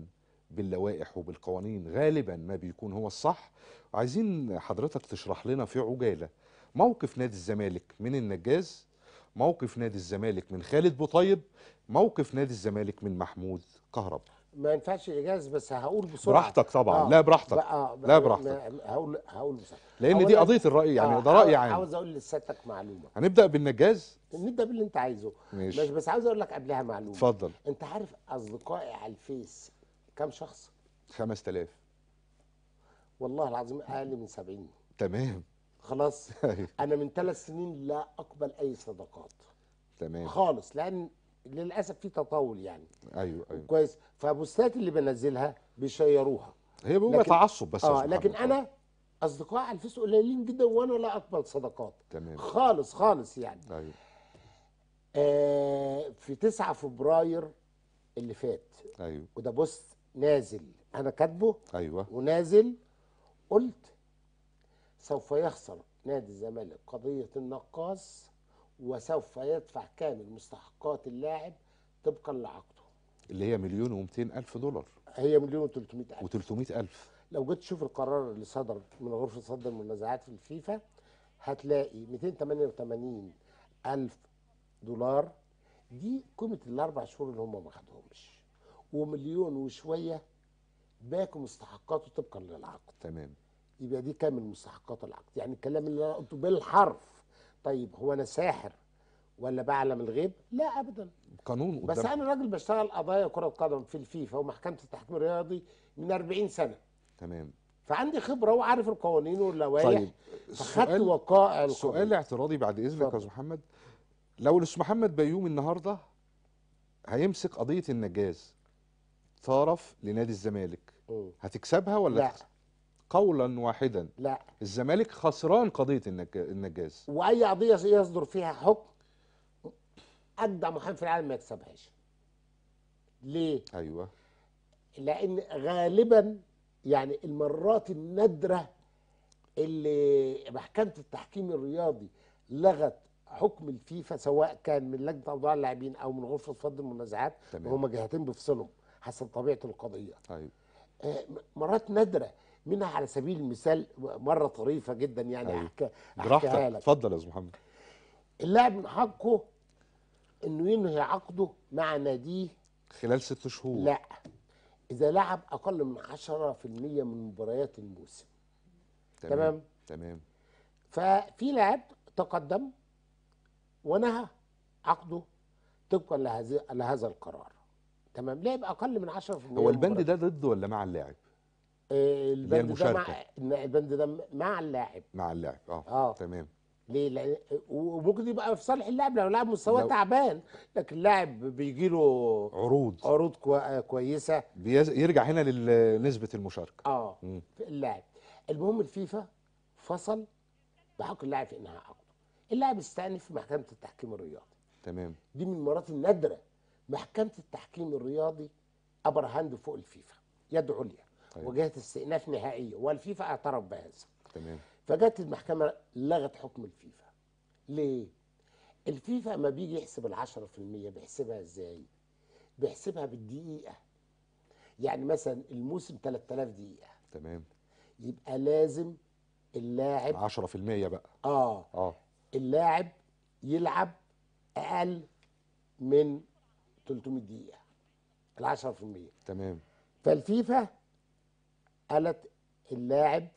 باللوائح وبالقوانين غالبا ما بيكون هو الصح عايزين حضرتك تشرح لنا في عجاله موقف نادي الزمالك من النجاز موقف نادي الزمالك من خالد بوطيب موقف نادي الزمالك من محمود كهربا ما ينفعش اجاز بس هقول بسرعه براحتك طبعا آه. لا براحتك بقى بقى لا براحتك. ما- هقول هقول بسرعه لان دي أولاً- قضيه الراي يعني آه، ده راي عاوز- عام عاوز اقول لسيادتك معلومه هنبدا بالنجاز نبدا باللي انت عايزه ماشي. ماشي بس عاوز اقول لك قبلها معلومه اتفضل انت عارف اصدقائي على الفيس كم شخص 5000 والله العظيم اقل من 70 تمام خلاص أيوة. انا من ثلاث سنين لا اقبل اي صداقات تمام خالص لان للاسف في تطاول يعني ايوه ايوه كويس فبوستات اللي بنزلها بيشيروها هي بيبقى لكن- تعصب بس يا اه أستاذ لكن محمد. انا اصدقائي على الفيس قليلين جدا وانا لا اقبل صداقات تمام خالص خالص يعني ايوه آه في 9 فبراير اللي فات ايوه وده بوست نازل انا كاتبه ايوه ونازل قلت سوف يخسر نادي الزمالك قضية النقاص وسوف يدفع كامل مستحقات اللاعب طبقا لعقده اللي هي مليون و200 الف دولار هي مليون و300 ألف و300 الف لو جيت تشوف القرار اللي صدر من غرفة صد المنازعات في الفيفا هتلاقي 288 ألف دولار دي قيمة الأربع شهور اللي هم ما خدهمش ومليون وشوية باقي مستحقاته طبقا للعقد تمام يبقى دي كامل مستحقات العقد يعني الكلام اللي انا قلته بالحرف طيب هو انا ساحر ولا بعلم الغيب لا ابدا قانون بس قدام انا راجل بشتغل قضايا كره قدم في الفيفا ومحكمه التحكيم الرياضي من 40 سنه تمام فعندي خبره وعارف القوانين واللوائح طيب فخدت سؤال وقائع القضية. سؤال اعتراضي بعد اذنك يا اتفضل. استاذ محمد لو الاستاذ محمد بيوم النهارده هيمسك قضيه النجاز طرف لنادي الزمالك مم. هتكسبها ولا لا تخسر؟ قولا واحدا لا الزمالك خسران قضيه النج- النجاز واي قضيه يصدر فيها حكم اجدع محامي في العالم ما يكسبهاش ليه ايوه لان غالبا يعني المرات النادره اللي محكمه التحكيم الرياضي لغت حكم الفيفا سواء كان من لجنه اوضاع اللاعبين او من غرفه فض المنازعات تمام. وهما جهتين بيفصلهم حسب طبيعه القضيه ايوه آه، مرات نادره منها على سبيل المثال مره طريفه جدا يعني أيوة. احكي براحتك احكيها لك اتفضل يا استاذ محمد اللاعب من حقه انه ينهي عقده مع ناديه خلال ست شهور لا اذا لعب اقل من 10% من مباريات الموسم تمام. تمام ففي لاعب تقدم ونهى عقده طبقا لهذا لهذا القرار تمام لعب اقل من 10% هو البند من ده ضد ولا مع اللاعب آه، البند ده المشاركة. مع البند ده مع اللاعب مع اللاعب اه اه تمام ليه لأن وممكن يبقى في صالح اللاعب لو لاعب مستواه لو- تعبان لكن اللاعب بيجي له عروض عروض كوا- كويسه بيز... يرجع هنا لنسبه المشاركه اه مم. في اللاعب المهم الفيفا فصل بحق اللاعب في انهاء عقده اللاعب استأنف في محكمه التحكيم الرياضي تمام دي من المرات النادره محكمه التحكيم الرياضي ابر هاند فوق الفيفا يد عليا طيب. وجهه استئناف نهائيه والفيفا اعترف بهذا تمام فجت المحكمه لغت حكم الفيفا ليه الفيفا ما بيجي يحسب العشرة في المية بيحسبها ازاي بيحسبها بالدقيقة يعني مثلا الموسم 3000 دقيقة تمام يبقى لازم اللاعب 10% بقى اه اه اللاعب يلعب اقل من 300 دقيقة ال 10% تمام فالفيفا قالت اللاعب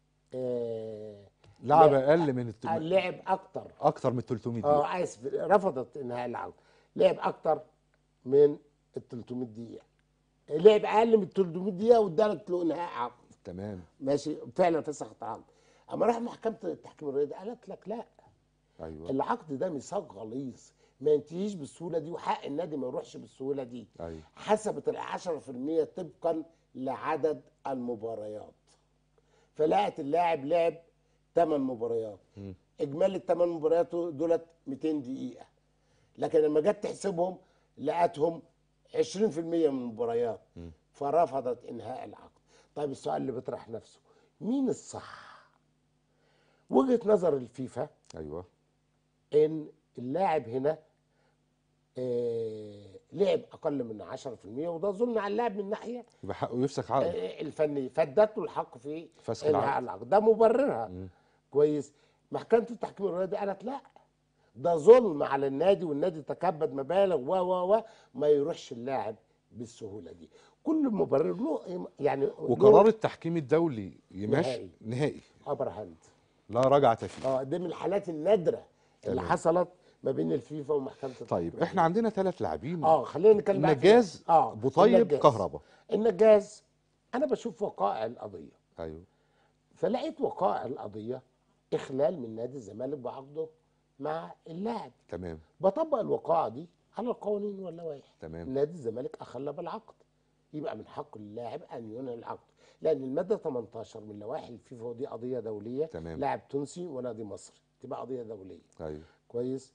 آه لعب لا. اقل من الت... لعب اكتر اكتر من 300 دقيقه اه اسف رفضت انهاء العقد لعب اكتر من ال 300 دقيقه لعب اقل من 300 دقيقه وادالك له انهاء عقد تمام ماشي فعلا فسخت العقد اما راح محكمه التحكيم الرياضي قالت لك لا ايوه العقد ده ميثاق غليظ ما ينتهيش بالسهوله دي وحق النادي ما يروحش بالسهوله دي ايوه حسبت ال 10% طبقا لعدد المباريات فلقت اللاعب لعب 8 مباريات مم. اجمالي الثمان مباريات دولت 200 دقيقه لكن لما جت تحسبهم لقتهم 20% من المباريات مم. فرفضت انهاء العقد طيب السؤال اللي بيطرح نفسه مين الصح وجهه نظر الفيفا ايوه ان اللاعب هنا آه لعب اقل من 10% وده ظلم على اللاعب من ناحيه يبقى حقه يفسخ عقده آه، الفنيه فادته الحق في فسخ انهاء العقد العقد ده مبررها مم. كويس محكمه التحكيم الرياضي قالت لا ده ظلم على النادي والنادي تكبد مبالغ و و و ما يروحش اللاعب بالسهوله دي كل مبرر له يعني وقرار التحكيم الدولي يمشي نهائي. نهائي ابر هاند لا رجعة فيه اه ده من الحالات النادره اللي تمام. حصلت ما بين الفيفا ومحكمه التحكيم طيب احنا عندنا ثلاث لاعبين اه خلينا نتكلم بقى في- النجاز اه بطيب النجاز. كهربا النجاز انا بشوف وقائع القضيه ايوه فلقيت وقائع القضيه اخلال من نادي الزمالك بعقده مع اللاعب تمام بطبق الوقائع دي على القوانين واللوائح تمام نادي الزمالك اخل بالعقد يبقى من حق اللاعب ان ينهي العقد لان الماده 18 من لوائح الفيفا ودي قضيه دوليه تمام. لاعب تونسي ونادي مصري تبقى قضيه دوليه ايوه كويس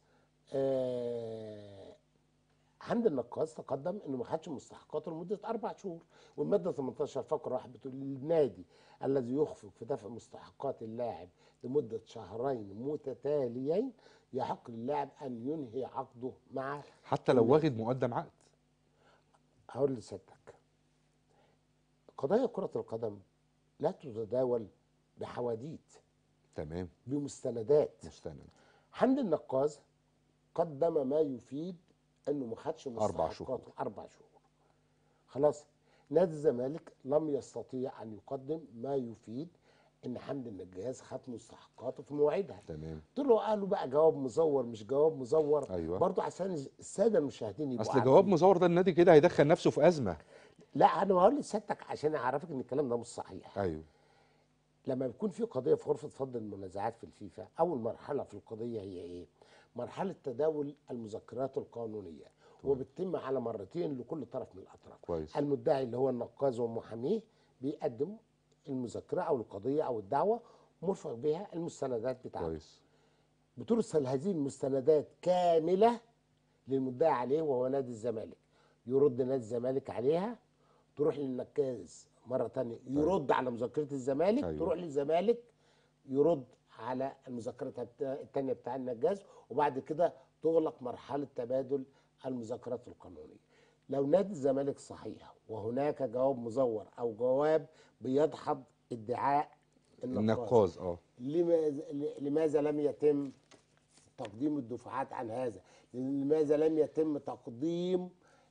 آه حمد النقاص تقدم انه ما خدش مستحقاته لمده اربع شهور والماده 18 فقره واحد بتقول النادي الذي يخفق في دفع مستحقات اللاعب لمده شهرين متتاليين يحق للاعب ان ينهي عقده مع حتى لو واخد مقدم عقد هقول لسيادتك قضايا كرة القدم لا تتداول بحواديت تمام بمستندات مستند حمد النقاز قدم ما يفيد انه ما خدش أربع مستحقاته اربع شهور خلاص نادي الزمالك لم يستطيع ان يقدم ما يفيد ان حمد النجاز خد مستحقاته في مواعيدها تمام طلعوا قالوا بقى جواب مزور مش جواب مزور أيوة. برضو عشان الساده المشاهدين يبقوا اصل جواب عارفين. مزور ده النادي كده هيدخل نفسه في ازمه لا انا بقول لسيادتك عشان اعرفك ان الكلام ده مش صحيح ايوه لما بيكون في قضيه في غرفه فض المنازعات في الفيفا اول مرحله في القضيه هي ايه مرحله تداول المذكرات القانونيه وبتتم على مرتين لكل طرف من الاطراف كويس المدعي اللي هو النقاز ومحاميه بيقدم المذكره او القضيه او الدعوه مرفق بها المستندات بتاعته كويس بترسل هذه المستندات كامله للمدعي عليه وهو نادي الزمالك يرد نادي الزمالك عليها تروح للنكاز مره تانية يرد على مذكره الزمالك أيوة. تروح للزمالك يرد على المذكره الت- التانية بتاع النجاز وبعد كده تغلق مرحله تبادل المذكرات القانونيه لو نادي الزمالك صحيح وهناك جواب مزور او جواب بيدحض ادعاء النقاز النقاز اه لماذا لماذا لم يتم تقديم الدفعات عن هذا لماذا لم يتم تقديم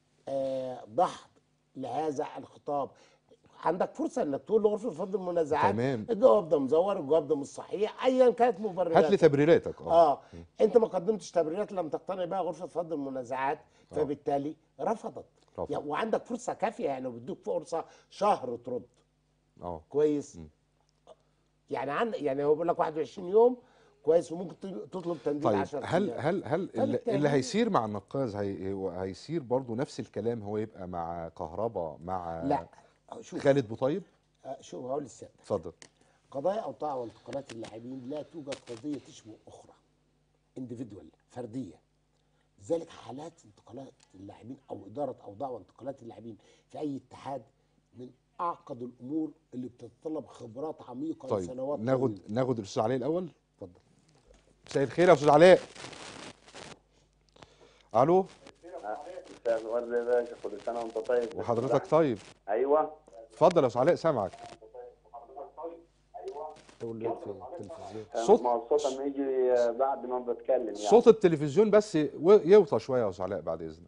آه، ضحض لهذا الخطاب عندك فرصه انك تقول لغرفه فض المنازعات تمام. الجواب ده مزور الجواب ده مش صحيح ايا كانت مبررات هات لي تبريراتك اه اه انت ما قدمتش تبريرات لم تقتنع بها غرفه فض المنازعات فبالتالي رفضت رفض. يعني وعندك فرصه كافيه يعني بيدوك فرصه شهر ترد اه كويس مم. يعني عن يعني هو بيقول لك 21 يوم كويس وممكن ت- تطلب تمديد طيب 10 هل أيام. هل هل اللي, فبالتالي- اللي هيصير مع النقاز هي هو هيصير برضو نفس الكلام هو يبقى مع كهربا مع لا شوف خالد بوطيب آه، شوف هقول للسادة اتفضل قضايا اوضاع وانتقالات اللاعبين لا توجد قضيه تشبه اخرى انديفيدوال فرديه ذلك حالات انتقالات اللاعبين او اداره اوضاع وانتقالات اللاعبين في اي اتحاد من اعقد الامور اللي بتتطلب خبرات عميقه طيب لسنوات ناخد طويلة. ناخد الاستاذ علاء الاول اتفضل مساء الخير يا استاذ علاء الو مساء الورد يا باشا كل سنه وانت طيب وحضرتك طيب ايوه اتفضل يا استاذ علاء سامعك تقول لي في التلفزيون صوت- ما هو الصوت لما يجي بعد ما بتكلم يعني صوت التلفزيون بس و- يوطى شويه يا استاذ علاء بعد اذنك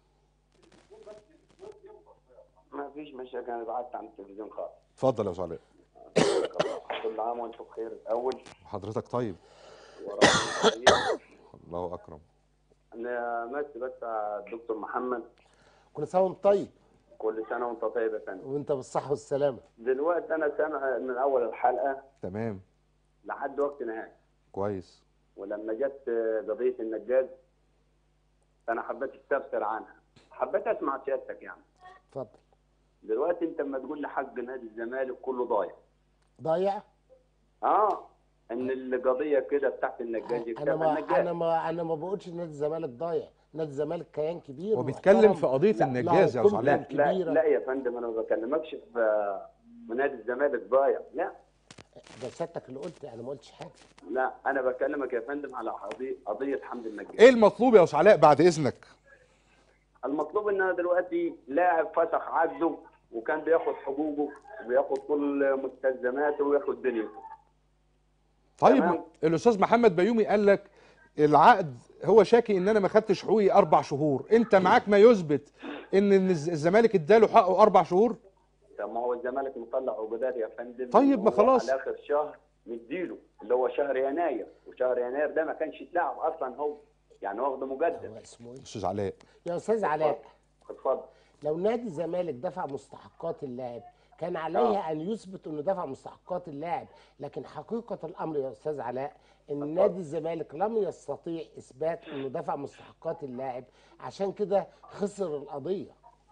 ما فيش مشاكل انا بعدت عن التلفزيون خالص اتفضل يا استاذ علاء كل عام وانتم بخير الاول وحضرتك طيب ورمضان كريم. الله اكرم انا ماشي بس على الدكتور محمد كل سنه وانت طيب كل سنه وانت طيب يا فندم وانت بالصحه والسلامه دلوقتي انا سامع من اول الحلقه تمام لحد وقت نهائي كويس ولما جت قضيه النجاد انا حبيت استفسر عنها حبيت اسمع سيادتك يعني اتفضل دلوقتي انت لما تقول لي حق نادي الزمالك كله ضايع ضايع اه ان القضيه كده بتاعت النجاد انا يكتب ما النجاد انا ما انا ما بقولش نادي الزمالك ضايع نادي الزمالك كيان كبير هو بيتكلم محترم. في قضيه لا، النجاز يا له استاذ قيمة علاء لا لا, كبيرة. لا يا فندم انا ما بكلمكش في في نادي الزمالك ضايع لا ده سيادتك اللي قلت انا ما قلتش حاجه لا انا بكلمك يا فندم على قضيه قضيه حمد النجاد ايه المطلوب يا استاذ علاء بعد اذنك المطلوب ان انا دلوقتي لاعب فسخ عقده وكان بياخد حقوقه وبياخد كل مستلزماته وياخد دنيته طيب تمام. الاستاذ محمد بيومي قال لك العقد هو شاكي ان انا ما خدتش حقوقي اربع شهور انت معاك ما يثبت ان إن الز- الزمالك اداله حقه اربع شهور طب ما هو الزمالك مطلع عقودات يا فندم طيب، ما وهو خلاص. على اخر شهر مديله اللي هو شهر يناير وشهر يناير ده ما كانش اتلعب اصلا هو يعني واخده مجدد هو اسمه ايه استاذ علاء يا استاذ علاء اتفضل لو نادي الزمالك دفع مستحقات اللاعب كان عليه ان يثبت انه دفع مستحقات اللاعب لكن حقيقه الامر يا استاذ علاء ان نادي الزمالك لم يستطيع اثبات انه دفع مستحقات اللاعب عشان كده خسر القضيه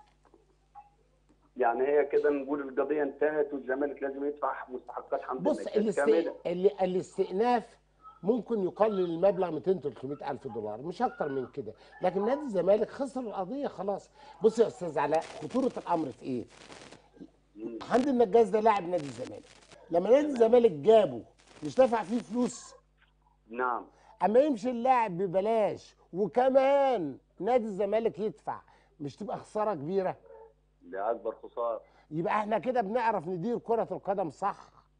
يعني هي كده نقول القضيه انتهت والزمالك لازم يدفع مستحقات حمد بص المجيد الاست... كامله ال- الاستئناف ممكن يقلل المبلغ 200 300 الف دولار مش اكتر من كده لكن نادي الزمالك خسر القضيه خلاص بص يا استاذ علاء خطوره الامر في ايه حمد النجاز ده لاعب نادي الزمالك لما نادي الزمالك جابه مش دفع فيه فلوس نعم اما يمشي اللاعب ببلاش وكمان نادي الزمالك يدفع مش تبقى خساره كبيره ده اكبر خساره يبقى احنا كده بنعرف ندير كرة القدم صح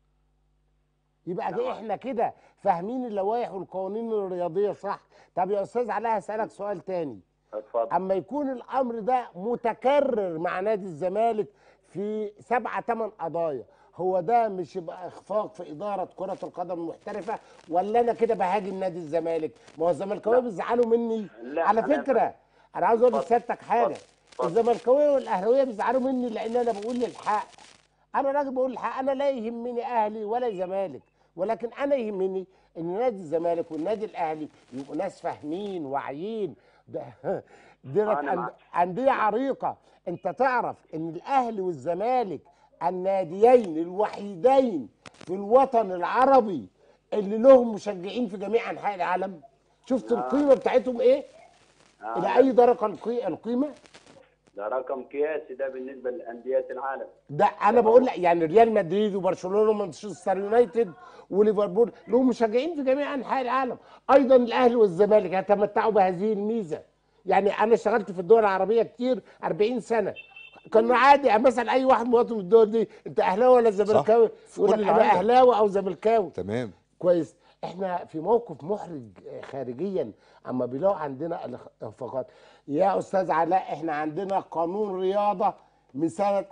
يبقى كده نعم. احنا كده فاهمين اللوائح والقوانين الرياضية صح طب يا استاذ علاء هسألك سؤال تاني اتفضل اما يكون الامر ده متكرر مع نادي الزمالك في سبعة ثمان قضايا هو ده مش يبقى اخفاق في اداره كره القدم المحترفه ولا انا كده بهاجم نادي الزمالك ما هو الزملكاويه لا. بيزعلوا مني لا، على أنا- فكره انا عاوز اقول اتفضل. لسيادتك حاجه اتفضل. الزملكاويه والاهلاويه بيزعلوا مني لان انا بقول الحق انا راجل بقول الحق انا لا يهمني اهلي ولا زمالك ولكن انا يهمني ان نادي الزمالك والنادي الاهلي يبقوا ناس فاهمين واعيين ده دي أنا أن- معاك. انديه عريقه انت تعرف ان الاهلي والزمالك الناديين الوحيدين في الوطن العربي اللي لهم مشجعين في جميع انحاء العالم شفت القيمه بتاعتهم ايه آه، الى اي درجه القي- القيمه ده رقم قياسي ده بالنسبه لانديه العالم ده انا بقول لك يعني ريال مدريد وبرشلونه ومانشستر يونايتد وليفربول لهم مشجعين في جميع انحاء العالم ايضا الاهلي والزمالك يتمتعوا بهذه الميزه يعني انا اشتغلت في الدول العربيه كتير 40 سنه كان عادي يعني مثلا اي واحد مواطن من الدول دي انت اهلاوي ولا زملكاوي في يقول كل لك انا العالم. اهلاوي او زملكاوي تمام كويس احنا في موقف محرج خارجيا اما بيلاقوا عندنا الاخفاقات يا استاذ علاء احنا عندنا قانون رياضه من سنه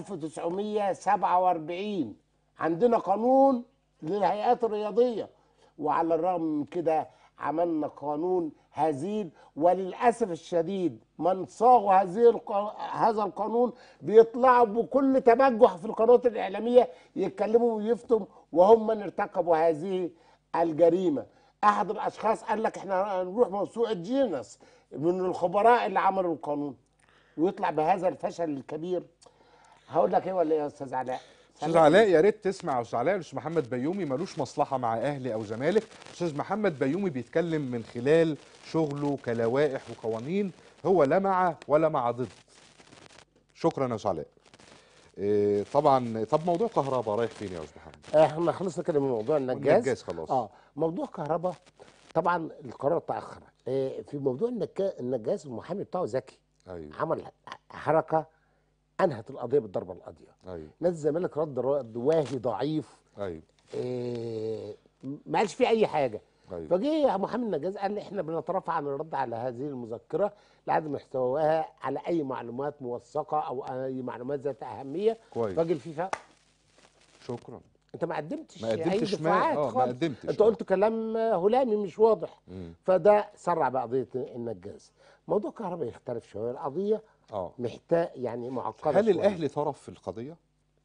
1947 عندنا قانون للهيئات الرياضيه وعلى الرغم من كده عملنا قانون هزيل وللاسف الشديد من صاغوا هذه الق- هذا القانون بيطلعوا بكل تبجح في القنوات الاعلاميه يتكلموا ويفتوا وهم من ارتكبوا هذه الجريمه احد الاشخاص قال لك احنا هنروح موسوعه جينس من الخبراء اللي عملوا القانون ويطلع بهذا الفشل الكبير هقول لك ايه ولا ايه يا استاذ علاء استاذ علاء يا ريت تسمع يا استاذ علاء الاستاذ محمد بيومي ملوش مصلحه مع اهلي او زمالك استاذ محمد بيومي بيتكلم من خلال شغله كلوائح وقوانين هو لا مع ولا مع ضد شكرا يا استاذ علاء إيه طبعا طب موضوع كهرباء رايح فين يا استاذ محمد احنا خلصنا كده من موضوع النجاز النجاز خلاص. اه موضوع كهرباء طبعا القرار تاخر آه في موضوع النجا- النجاز المحامي بتاعه ذكي ايوه عمل حركه انهت القضيه بالضربه القاضيه ايوه نادي الزمالك رد رد واهي ضعيف ايوه آه ما قالش فيه اي حاجه ايوه فجه محامي النجاز قال لي احنا بنترافع عن الرد على هذه المذكره لعدم احتوائها على اي معلومات موثقه او اي معلومات ذات اهميه كويس راجل فيفا شكرا انت ما قدمتش ما اي قدمتش ما- دفاعات آه، ما خالص. قدمتش، انت آه. قلت كلام هلامي مش واضح مم. فده سرع بقضيه النجاز موضوع كهرباء يختلف شويه القضيه اه محتاج يعني معقده هل شوية. الاهلي طرف في القضيه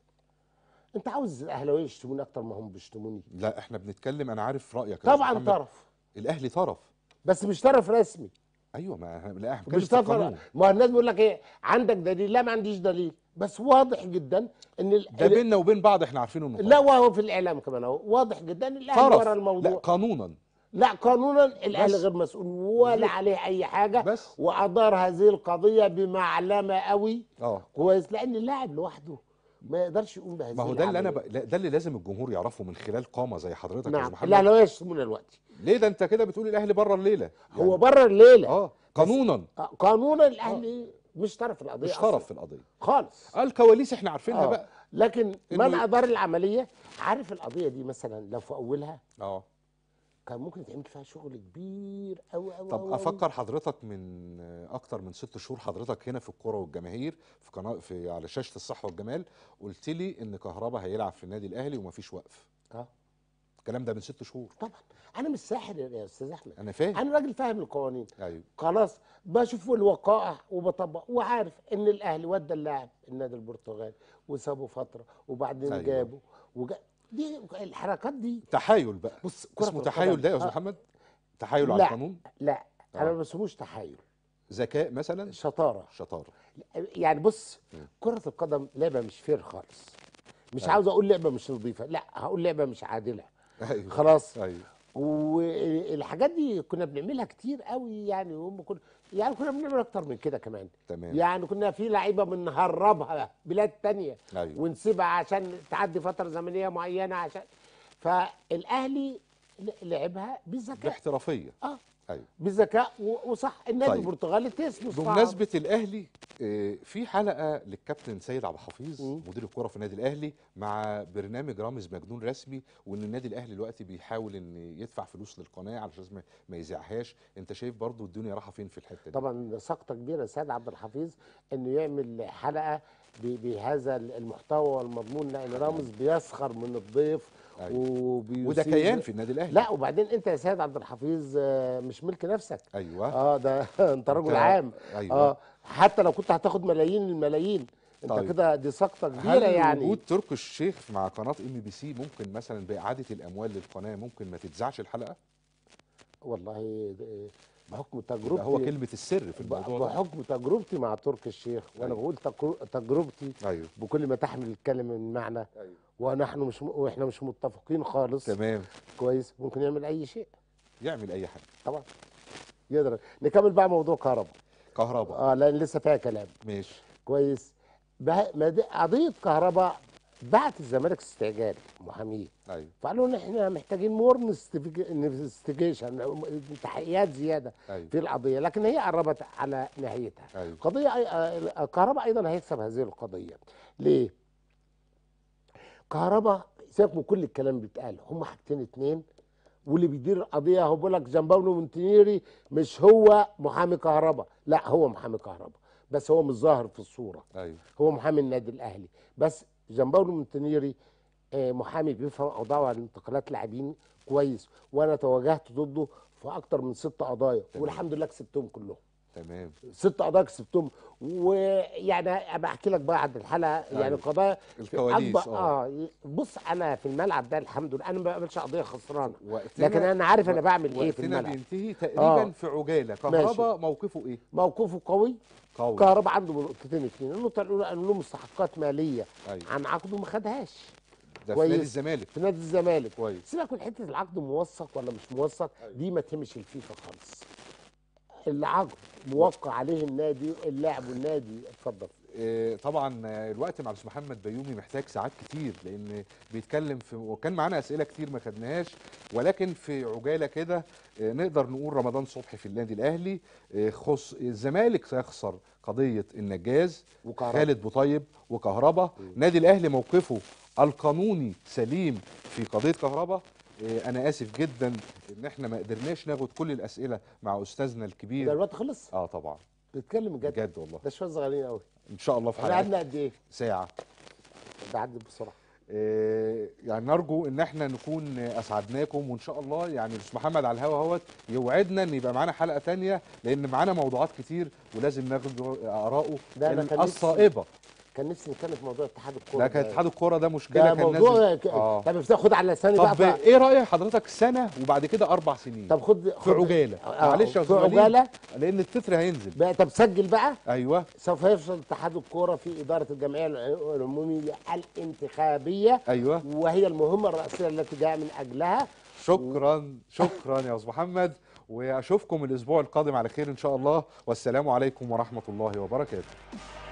انت عاوز الاهلاويه يشتموني اكتر ما هم بيشتموني لا احنا بنتكلم انا عارف رايك يا أستاذ طبعا محمد. طرف الاهلي طرف بس مش طرف رسمي ايوه ما احنا لا احنا بنتكلم مش في طرف القانون ما هو الناس بيقول لك ايه عندك دليل لا ما عنديش دليل بس واضح جدا ان ال... ده بيننا وبين بعض احنا عارفينه انه لا وهو في الاعلام كمان اهو واضح جدا ان الاهلي طرف ورا لا الموضوع قانونا لا قانونا الاهلي بس. غير مسؤول ولا عليه اي حاجه بس. وادار هذه القضيه بمعلمه قوي اه كويس لان اللاعب لوحده ما يقدرش يقوم بهذه ما هو ده اللي انا ب... العملية. لا، ده اللي لازم الجمهور يعرفه من خلال قامه زي حضرتك يا نعم استاذ محمد الاهلاويه يشتمونا دلوقتي ليه ده انت كده بتقول الاهلي بره الليله هو بره الليله اه قانونا آه، قانونا الاهلي مش طرف في القضيه مش أصلاً. طرف في القضيه خالص آه، الكواليس احنا عارفينها آه. بقى لكن من إنه- ادار العمليه عارف القضيه دي مثلا لو في اولها اه كان ممكن يتعمل فيها شغل كبير قوي قوي طب افكر حضرتك من آه، اكتر من ست شهور حضرتك هنا في الكوره والجماهير في قناه في على شاشه الصحه والجمال قلت لي ان كهربا هيلعب في النادي الاهلي ومفيش وقف اه الكلام ده من ست شهور طبعا انا مش ساحر يا استاذ احمد انا فاهم انا راجل فاهم القوانين ايوه خلاص بشوف الوقائع وبطبق وعارف ان الاهلي ودى اللاعب النادي البرتغالي وسابه فتره وبعدين أيوة. أيوة. جابه وجا... دي الحركات دي تحايل بقى بص كرة اسمه القدم- تحايل ده يا استاذ آه، محمد تحايل على لا. القانون لا انا آه. ما بسموش تحايل ذكاء مثلا شطاره شطاره يعني بص مم. كرة القدم لعبة مش فير خالص مش أيوة. عاوز اقول لعبة مش نظيفة لا هقول لعبة مش عادلة ايوه خلاص ايوه والحاجات دي كنا بنعملها كتير قوي يعني هم كنا يعني كنا بنعمل اكتر من كده كمان تمام يعني كنا في لعيبة بنهربها بلاد تانية ايوه ونسيبها عشان تعدي فترة زمنية معينة عشان فالاهلي لعبها بذكاء باحترافيه اه ايوه بذكاء و- وصح النادي طيب. البرتغالي تسمه صعب. بمناسبة الأهلي آه، في حلقة للكابتن سيد عبد الحفيظ مم. مدير الكرة في النادي الأهلي مع برنامج رامز مجنون رسمي وإن النادي الأهلي دلوقتي بيحاول إن يدفع فلوس للقناة علشان ما- ما يذيعهاش أنت شايف برضو الدنيا رايحة فين في الحتة دي طبعا سقطه كبيره سيد عبد الحفيظ انه يعمل حلقه ب- بهذا المحتوى والمضمون لان رامز بيسخر من الضيف أيوة. وبيسيء وده كيان في النادي الأهلي لا وبعدين انت يا سيد عبد الحفيظ آه، مش ملك نفسك أيوه اه ده انت رجل أنت- عام أيوه اه حتى لو كنت هتاخد ملايين الملايين انت طيب. كده دي سقطه كبيره هل يعني وجود تركي الشيخ مع قناة ام بي سي ممكن مثلا بإعادة الأموال للقناة ممكن ما تتذاعش الحلقة؟ والله ده- بحكم يبقى تجربتي هو كلمة السر في ب- الموضوع ده بحكم تجربتي مع تركي الشيخ وانا أيوة. بقول تجر- تجربتي أيوه بكل ما تحمل الكلمه من معنى أيوه ونحن مش م... واحنا مش متفقين خالص تمام كويس ممكن يعمل اي شيء يعمل أي حاجة طبعا يقدر نكمل بقى موضوع كهرباء كهرباء اه لان لسه فيها كلام ماشي كويس بها- ما دي- قضيه كهرباء بعت الزمالك استعجال محاميه أيوه فقالوا ان احنا محتاجين مور انفستيجيشن تحقيقات زياده أيوه في القضيه لكن هي قربت على نهايتها أيوه قضيه أي- آه، كهرباء ايضا هيكسب هذه القضيه ليه كهرباء سيبك من كل الكلام اللي بيتقال هم حاجتين اتنين واللي بيدير القضيه هو بيقول لك جامباونو مونتينيري مش هو محامي كهرباء لا هو محامي كهرباء بس هو مش ظاهر في الصوره أيوه هو محامي النادي الاهلي بس جامباونو مونتينيري آه، محامي بيفهم اوضاع عن انتقالات لاعبين كويس وانا تواجهت ضده في اكتر من ست قضايا تمام. والحمد لله كسبتهم كلهم تمام ست قضايا كسبتهم ويعني ابقى احكي لك بقى عن الحلقه يعني أيوة. قضايا الكواليس أكبر- اه بص انا في الملعب ده الحمد لله انا ما بقبلش قضيه خسرانه وقتنا لكن انا عارف انا بعمل ايه في وقتنا الملعب بينتهي تقريبا آه. في عجاله كهربا موقفه ايه؟ موقفه قوي قوي كهرباء عنده نقطتين اتنين النقطه الاولى انه له مستحقات ماليه ايوه عن عقده ما خدهاش ده في كويس. نادي الزمالك في نادي الزمالك كويس سيبك من حته العقد موثق ولا مش موثق دي ما تهمش الفيفا خالص العقد موقع عليه النادي اللاعب والنادي اتفضل آه، طبعا آه، الوقت مع الاستاذ محمد بيومي محتاج ساعات كتير لان بيتكلم في وكان معانا اسئله كتير ما خدناهاش ولكن في عجاله كده آه، نقدر نقول رمضان صبحي في النادي الاهلي آه، خص الزمالك سيخسر قضيه النجاز وكهرباء خالد بوطيب وكهربا نادي الاهلي موقفه القانوني سليم في قضيه كهربا آه، انا اسف جدا ان احنا ما قدرناش ناخد كل الاسئله مع استاذنا ده الكبير الوقت خلص اه طبعا بتتكلم بجد بجد والله ده شويه صغيرين قوي ان شاء الله في احنا حلقه قعدنا قد ايه؟ ساعه ده عدى بسرعه آه، يعني نرجو ان احنا نكون اسعدناكم وان شاء الله يعني الاستاذ محمد على الهوا اهوت يوعدنا ان يبقى معانا حلقه تانية لان معانا موضوعات كتير ولازم ناخد اراءه ده أنا كان نفسي- الصائبه كان نفسي نتكلم في موضوع اتحاد الكوره ده كان اتحاد الكوره ده ده مشكله كان موضوع لازم ك... آه. طب بتاخد على لساني طب بقى ف... ايه راي حضرتك سنه وبعد كده اربع سنين طب خد في عجاله آه، معلش يا في استاذ وليد، عجاله لان التتر هينزل بقى طب سجل بقى ايوه سوف يفشل اتحاد الكوره في اداره الجمعيه العموميه الانتخابيه ايوه وهي المهمه الرئيسيه التي جاء من اجلها شكرا شكرا يا استاذ محمد واشوفكم الاسبوع القادم على خير ان شاء الله والسلام عليكم ورحمه الله وبركاته